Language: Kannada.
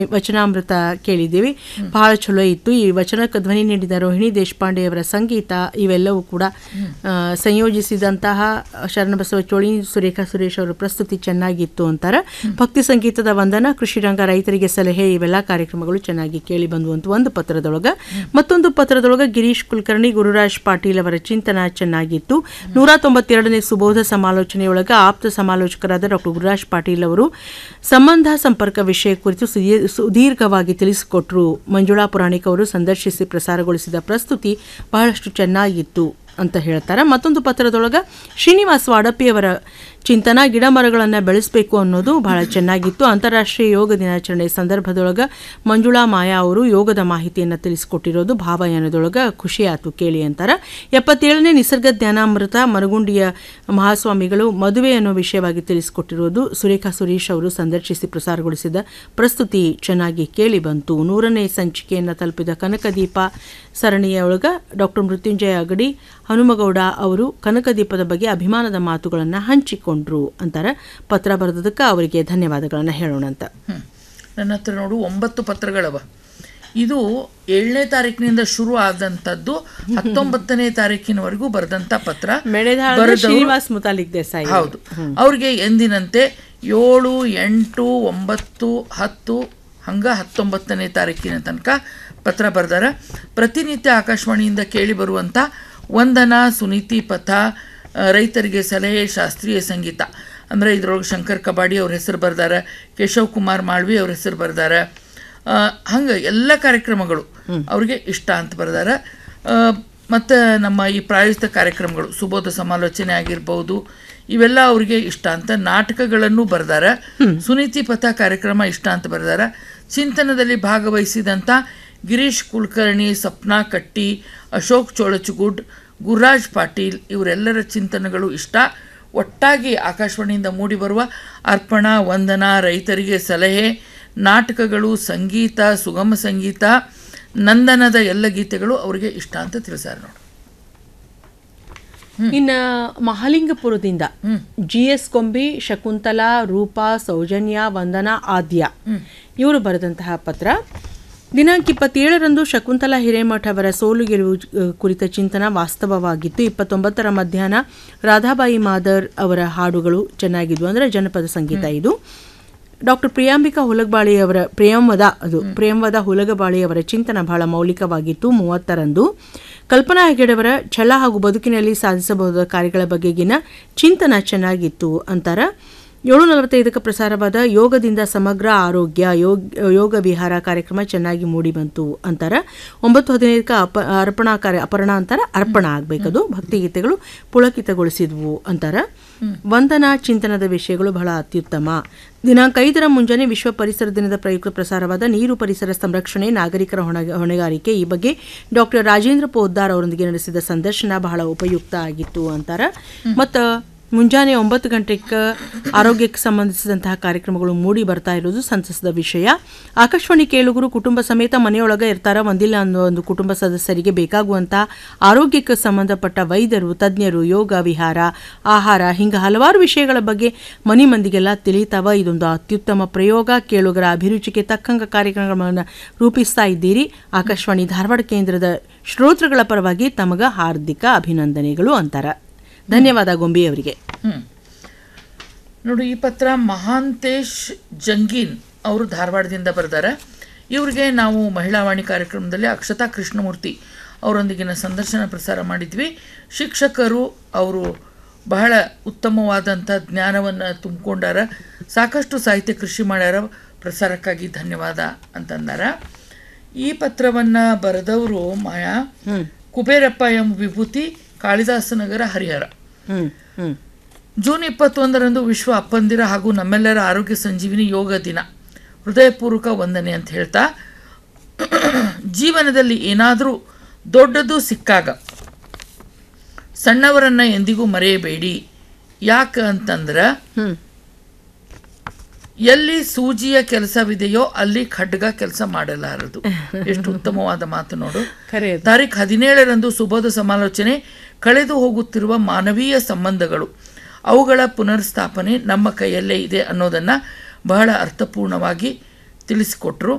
ವಚನಾಮೃತ ಕೇಳಿದ್ದೀವಿ ಬಹಳ ಚಲೋ ಇತ್ತು ಈ ವಚನಕ್ಕೆ ಧ್ವನಿ ನೀಡಿದ ರೋಹಿಣಿ ದೇಶಪಾಂಡೆ ಅವರ ಸಂಗೀತ ಇವೆಲ್ಲವೂ ಕೂಡ ಆ, ಸಂಯೋಜಿಸಿದಂತಹ ಶರಣಬಸವ ಚೋಳಿ ಸುರೇಖಾ ಸುರೇಶ್ ಅವರ ಪ್ರಸ್ತುತಿ ಚೆನ್ನಾಗಿತ್ತು ಅಂತಾರೆ ಭಕ್ತಿ ಸಂಗೀತದ ವಂದನ ಕೃಷಿ ರಂಗ ರೈತರಿಗೆ ಸಲಹೆ ಇವೆಲ್ಲ ಕಾರ್ಯಕ್ರಮಗಳು ಚೆನ್ನಾಗಿ ಕೇಳಿ ಬಂದ್ವು ಅಂತ ಒಂದು ಪತ್ರದೊಳಗ ಮತ್ತೊಂದು ಪತ್ರದೊಳಗ ಗಿರೀಶ್ ಕುಲಕರ್ಣಿ ಗುರುರಾಜ್ ಪಾಟೀಲ್ ಅವರ ಚಿಂತನ ಚೆನ್ನಾಗಿತ್ತು ನೂರ ತೊಂಬತ್ತೆರಡನೇ ಸುಬೋಧ ಸಮಾಲೋಚನೆಯೊಳಗ ಆಪ್ತ ಸಮಾಲೋಚಕರಾದ ಡಾಕ್ಟರ್ ಗುರುರಾಜ್ ಪಾಟೀಲ್ ಅವರು ಸಂಬಂಧ ಸಂಪರ್ಕ ವಿಷಯ ಕುರಿತು ಸುದೀ- ಸುದೀರ್ಘವಾಗಿ ತಿಳಿಸಿಕೊಟ್ರು ಮಂಜುಳಾ ಪುರಾಣಿಕ್ ಅವರು ಸಂದರ್ಶಿಸಿ ಪ್ರಸಾರಗೊಳಿಸಿದ ಪ್ರಸ್ತುತಿ ಬಹಳಷ್ಟು ಚೆನ್ನಾಗಿತ್ತು ಅಂತ ಹೇಳ್ತಾರೆ ಮತ್ತೊಂದು ಪತ್ರದೊಳಗ ಶ್ರೀನಿವಾಸ್ ವಾಡಪ್ಪಿಯವರ ಚಿಂತನ ಗಿಡ ಮರಗಳನ್ನು ಬೆಳೆಸಬೇಕು ಅನ್ನೋದು ಬಹಳ ಚೆನ್ನಾಗಿತ್ತು ಅಂತಾರಾಷ್ಟ್ರೀಯ ಯೋಗ ದಿನಾಚರಣೆ ಸಂದರ್ಭದೊಳಗ ಮಂಜುಳಾ ಮಾಯಾ ಅವರು ಯೋಗದ ಮಾಹಿತಿಯನ್ನು ತಿಳಿಸಿಕೊಟ್ಟಿರೋದು ಭಾವಯಾನದೊಳಗ ಖುಷಿ ಆಯ್ತು ಕೇಳಿ ಅಂತಾರೆ ಎಪ್ಪತ್ತೇಳನೇ ನಿಸರ್ಗ ಜ್ಞಾನಾಮೃತ ಮರಗುಂಡಿಯ ಮಹಾಸ್ವಾಮಿಗಳು ಮದುವೆ ಅನ್ನೋ ವಿಷಯವಾಗಿ ತಿಳಿಸಿಕೊಟ್ಟಿರೋದು ಸುರೇಖಾ ಸುರೇಶ್ ಅವರು ಸಂದರ್ಶಿಸಿ ಪ್ರಸಾರಗೊಳಿಸಿದ ಪ್ರಸ್ತುತಿ ಚೆನ್ನಾಗಿ ಕೇಳಿ ಬಂತು ನೂರನೇ ಸಂಚಿಕೆಯನ್ನು ತಲುಪಿದ ಕನಕದೀಪ ಸರಣಿಯೊಳಗ ಡಾಕ್ಟರ್ ಮೃತ್ಯುಂಜಯ ಅಗಡಿ ಹನುಮಗೌಡ ಅವರು ಕನಕದೀಪದ ಬಗ್ಗೆ ಅಭಿಮಾನದ ಮಾತುಗಳನ್ನು ಹಂಚಿಕೊಂಡ್ರು ಅಂತಾರೆ ಪತ್ರ ಬರೆದದಕ್ಕೆ ಅವರಿಗೆ ಧನ್ಯವಾದಗಳನ್ನು ಹೇಳೋಣ ಅಂತ ಹ್ಮ್. ನನ್ನ ಹತ್ರ ನೋಡು ಒಂಬತ್ತು ಪತ್ರಗಳವ ಇದು ಏಳನೇ ತಾರೀಕಿನಿಂದ ಶುರು ಆದಂಥದ್ದು ಹತ್ತೊಂಬತ್ತನೇ ತಾರೀಕಿನವರೆಗೂ ಬರೆದಂಥ ಪತ್ರ ಮೆಣೆದಾಳದ ಬರೆದವರು- ಶ್ರೀನಿವಾಸ್ ಮುತಾಲಿಕ್ ದೇಸಾಯಿ ಹೌದು ಅವ್ರಿಗೆ ಎಂದಿನಂತೆ ಏಳು ಎಂಟು ಒಂಬತ್ತು ಹತ್ತು ಹಂಗ ಹತ್ತೊಂಬತ್ತನೇ ತಾರೀಕಿನ ತನಕ ಪತ್ರ ಬರೆದಾರ ಪ್ರತಿನಿತ್ಯ ಆಕಾಶವಾಣಿಯಿಂದ ಕೇಳಿ ಬರುವಂಥ ವಂದನಾ ಸುನೀತಿ ಪಥ ಆ, ರೈತರಿಗೆ ಸಲಹೆ ಶಾಸ್ತ್ರೀಯ ಸಂಗೀತ ಅಂದರೆ ಇದ್ರೊಳಗೆ ಶಂಕರ್ ಕಬಾಡಿ ಅವ್ರ ಹೆಸರು ಬರ್ದಾರ ಕೇಶವ್ ಕುಮಾರ್ ಮಾಳ್ವಿ ಅವ್ರ ಹೆಸರು ಬರ್ದಾರ ಹಂಗೆ ಎಲ್ಲ ಕಾರ್ಯಕ್ರಮಗಳು ಅವ್ರಿಗೆ ಇಷ್ಟ ಅಂತ ಬರ್ದಾರ ಮತ್ತು ನಮ್ಮ ಈ ಪ್ರಾಯೋಜಿತ ಕಾರ್ಯಕ್ರಮಗಳು ಸುಬೋಧ ಸಮಾಲೋಚನೆ ಆಗಿರ್ಬೋದು ಇವೆಲ್ಲ ಅವ್ರಿಗೆ ಇಷ್ಟ ಅಂತ ನಾಟಕಗಳನ್ನು ಬರ್ದಾರ ಸುನೀತಿ ಪಥ ಕಾರ್ಯಕ್ರಮ ಇಷ್ಟ ಅಂತ ಬರ್ದಾರ ಚಿಂತನದಲ್ಲಿ ಭಾಗವಹಿಸಿದಂಥ ಗಿರೀಶ್ ಕುಲಕರ್ಣಿ ಸಪ್ನಾ ಕಟ್ಟಿ ಅಶೋಕ್ ಚೋಳಚುಗುಡ್ ಗುರುರಾಜ್ ಪಾಟೀಲ್ ಇವರೆಲ್ಲರ ಚಿಂತನೆಗಳು ಇಷ್ಟ ಒಟ್ಟಾಗಿ ಆಕಾಶವಾಣಿಯಿಂದ ಮೂಡಿಬರುವ ಅರ್ಪಣಾ ವಂದನಾ ರೈತರಿಗೆ ಸಲಹೆ ನಾಟಕಗಳು ಸಂಗೀತ ಸುಗಮ ಸಂಗೀತ ನಂದನದ ಎಲ್ಲ ಗೀತೆಗಳು ಅವರಿಗೆ ಇಷ್ಟ ಅಂತ ತಿಳಿಸ್ಯಾರ ನೋಡು ಇನ್ನು ಮಹಾಲಿಂಗಪುರದಿಂದ ಜಿ ಎಸ್ ಕೊಂಬಿ ಶಕುಂತಲಾ ರೂಪಾ ಸೌಜನ್ಯ ವಂದನಾ ಆದ್ಯ ಇವರು ಬರೆದಂತಹ ಪತ್ರ ದಿನಾಂಕ ಇಪ್ಪತ್ತೇಳರಂದು ಶಕುಂತಲಾ ಹಿರೇಮಠ ಅವರ ಸೋಲು ಗೆಲುವು ಅ, ಕುರಿತ ಚಿಂತನ ವಾಸ್ತವವಾಗಿತ್ತು ಇಪ್ಪತ್ತೊಂಬತ್ತರ ಮಧ್ಯಾಹ್ನ ರಾಧಾಬಾಯಿ ಮಾದರ್ ಅವರ ಹಾಡುಗಳು ಚೆನ್ನಾಗಿದ್ವು ಅಂದರೆ ಜನಪದ ಸಂಗೀತ ಇದು ಡಾಕ್ಟರ್ ಪ್ರಿಯಾಂಬಿಕಾ ಹುಲಗಬಾಳಿಯವರ ಪ್ರಿಯಂವದ ಅದು ಪ್ರಿಯಂವದ ಹುಲಗಬಾಳಿಯವರ ಚಿಂತನ ಬಹಳ ಮೌಲಿಕವಾಗಿತ್ತು ಮೂವತ್ತರಂದು ಕಲ್ಪನಾ ಹೆಗಡೆಯವರ ಛಲ ಹಾಗೂ ಬದುಕಿನಲ್ಲಿ ಸಾಧಿಸಬಹುದಾದ ಕಾರ್ಯಗಳ ಬಗೆಗಿನ ಚಿಂತನ ಚೆನ್ನಾಗಿತ್ತು ಅಂತಾರ ಏಳು ನಲವತ್ತೈದಕ್ಕೆ ಪ್ರಸಾರವಾದ ಯೋಗದಿಂದ ಸಮಗ್ರ ಆರೋಗ್ಯ ಯೋಗ ಯೋಗ ವಿಹಾರ ಕಾರ್ಯಕ್ರಮ ಚೆನ್ನಾಗಿ ಮೂಡಿ ಬಂತು ಅಂತಾರ ಒಂಬತ್ತು ಹದಿನೈದಕ್ಕೆ ಅಪ ಅರ್ಪಣಾ ಕಾರ್ಯ ಅಪರ್ಣ ಅಂತಾರ ಅರ್ಪಣ ಆಗ್ಬೇಕದು ಭಕ್ತಿಗೀತೆಗಳು ಪುಳಕಿತಗೊಳಿಸಿದ್ವು ಅಂತಾರ ವಂದನಾ ಚಿಂತನದ ವಿಷಯಗಳು ಬಹಳ ಅತ್ಯುತ್ತಮ ದಿನಾಂಕ ಐದರ ಮುಂಜಾನೆ ವಿಶ್ವ ಪರಿಸರ ದಿನದ ಪ್ರಯುಕ್ತ ಪ್ರಸಾರವಾದ ನೀರು ಪರಿಸರ ಸಂರಕ್ಷಣೆ ನಾಗರಿಕರ ಹೊಣೆ ಹೊಣೆಗಾರಿಕೆ ಈ ಬಗ್ಗೆ ಡಾಕ್ಟರ್ ರಾಜೇಂದ್ರ ಪೋದ್ದಾರ್ ಅವರೊಂದಿಗೆ ನಡೆಸಿದ ಸಂದರ್ಶನ ಬಹಳ ಉಪಯುಕ್ತ ಆಗಿತ್ತು ಅಂತಾರ ಮತ್ತು ಮುಂಜಾನೆ ಒಂಬತ್ತು ಗಂಟೆಗೆ ಆರೋಗ್ಯಕ್ಕೆ ಸಂಬಂಧಿಸಿದಂತಹ ಕಾರ್ಯಕ್ರಮಗಳು ಮೂಡಿ ಬರ್ತಾ ಇರೋದು ಸಂತಸದ ವಿಷಯ ಆಕಾಶವಾಣಿ ಕೇಳುಗರು ಕುಟುಂಬ ಸಮೇತ ಮನೆಯೊಳಗೆ ಇರ್ತಾರ ಒಂದಿಲ್ಲ ಅನ್ನೋ ಒಂದು ಕುಟುಂಬ ಸದಸ್ಯರಿಗೆ ಬೇಕಾಗುವಂಥ ಆರೋಗ್ಯಕ್ಕೆ ಸಂಬಂಧಪಟ್ಟ ವೈದ್ಯರು ತಜ್ಞರು ಯೋಗ ವಿಹಾರ ಆಹಾರ ಹಿಂಗೆ ಹಲವಾರು ವಿಷಯಗಳ ಬಗ್ಗೆ ಮನೆ ಮಂದಿಗೆಲ್ಲ ತಿಳಿತಾವ ಇದೊಂದು ಅತ್ಯುತ್ತಮ ಪ್ರಯೋಗ ಕೇಳುಗರ ಅಭಿರುಚಿಗೆ ತಕ್ಕಂಗ ಕಾರ್ಯಕ್ರಮಗಳನ್ನು ರೂಪಿಸ್ತಾ ಇದ್ದೀರಿ ಆಕಾಶವಾಣಿ ಧಾರವಾಡ ಕೇಂದ್ರದ ಶ್ರೋತೃಗಳ ಪರವಾಗಿ ತಮಗ ಹಾರ್ದಿಕ ಅಭಿನಂದನೆಗಳು ಅಂತಾರ ಧನ್ಯವಾದ ಗೊಂಬಿ ಅವರಿಗೆ ಹ್ಮ್. ನೋಡು ಈ ಪತ್ರ ಮಹಾಂತೇಶ್ ಜಂಗೀನ್ ಅವರು ಧಾರವಾಡದಿಂದ ಬರ್ತಾರೆ ಇವ್ರಿಗೆ ನಾವು ಮಹಿಳಾವಾಣಿ ಕಾರ್ಯಕ್ರಮದಲ್ಲಿ ಅಕ್ಷತಾ ಕೃಷ್ಣಮೂರ್ತಿ ಅವರೊಂದಿಗಿನ ಸಂದರ್ಶನ ಪ್ರಸಾರ ಮಾಡಿದ್ವಿ ಶಿಕ್ಷಕರು ಅವರು ಬಹಳ ಉತ್ತಮವಾದಂಥ ಜ್ಞಾನವನ್ನು ತುಂಬಿಕೊಂಡಾರ ಸಾಕಷ್ಟು ಸಾಹಿತ್ಯ ಕೃಷಿ ಮಾಡ್ಯಾರ ಪ್ರಸಾರಕ್ಕಾಗಿ ಧನ್ಯವಾದ ಅಂತಂದಾರ ಈ ಪತ್ರವನ್ನು ಬರೆದವರು ಮಾಯಾ ಕುಬೇರಪ್ಪ ಎಂಬ ವಿಭೂತಿ ಕಾಳಿದಾಸನಗರ ಹರಿಹರ ಹ್ಮ್ ಹ್ಮ್ ಜೂನ್ ಇಪ್ಪತ್ತೊಂದರಂದು ವಿಶ್ವ ಅಪ್ಪಂದಿರ ಹಾಗೂ ನಮ್ಮೆಲ್ಲರ ಆರೋಗ್ಯ ಸಂಜೀವಿನಿ ಯೋಗ ದಿನ ಹೃದಯಪೂರ್ವಕ ವಂದನೆ ಅಂತ ಹೇಳ್ತಾ ಜೀವನದಲ್ಲಿ ಏನಾದರೂ ದೊಡ್ಡದು ಸಿಕ್ಕಾಗ ಸಣ್ಣವರನ್ನ ಎಂದಿಗೂ ಮರೆಯಬೇಡಿ ಯಾಕೆ ಅಂತಂದ್ರೆ ಹ್ಮ್ ಎಲ್ಲಿ ಸೂಜಿಯ ಕೆಲಸವಿದೆಯೋ ಅಲ್ಲಿ ಖಡ್ಗ ಕೆಲಸ ಮಾಡಲಾರದು ಎಷ್ಟು ಉತ್ತಮವಾದ ಮಾತು ನೋಡು ಖರೆ ಅದು. ತಾರೀಖ್ ಹದಿನೇಳರಂದು ಸುಬೋಧ ಸಮಾಲೋಚನೆ ಕಳೆದು ಹೋಗುತ್ತಿರುವ ಮಾನವೀಯ ಸಂಬಂಧಗಳು ಅವುಗಳ ಪುನರ್ಸ್ಥಾಪನೆ ನಮ್ಮ ಕೈಯಲ್ಲೇ ಇದೆ ಅನ್ನೋದನ್ನು ಬಹಳ ಅರ್ಥಪೂರ್ಣವಾಗಿ ತಿಳಿಸಿಕೊಟ್ರು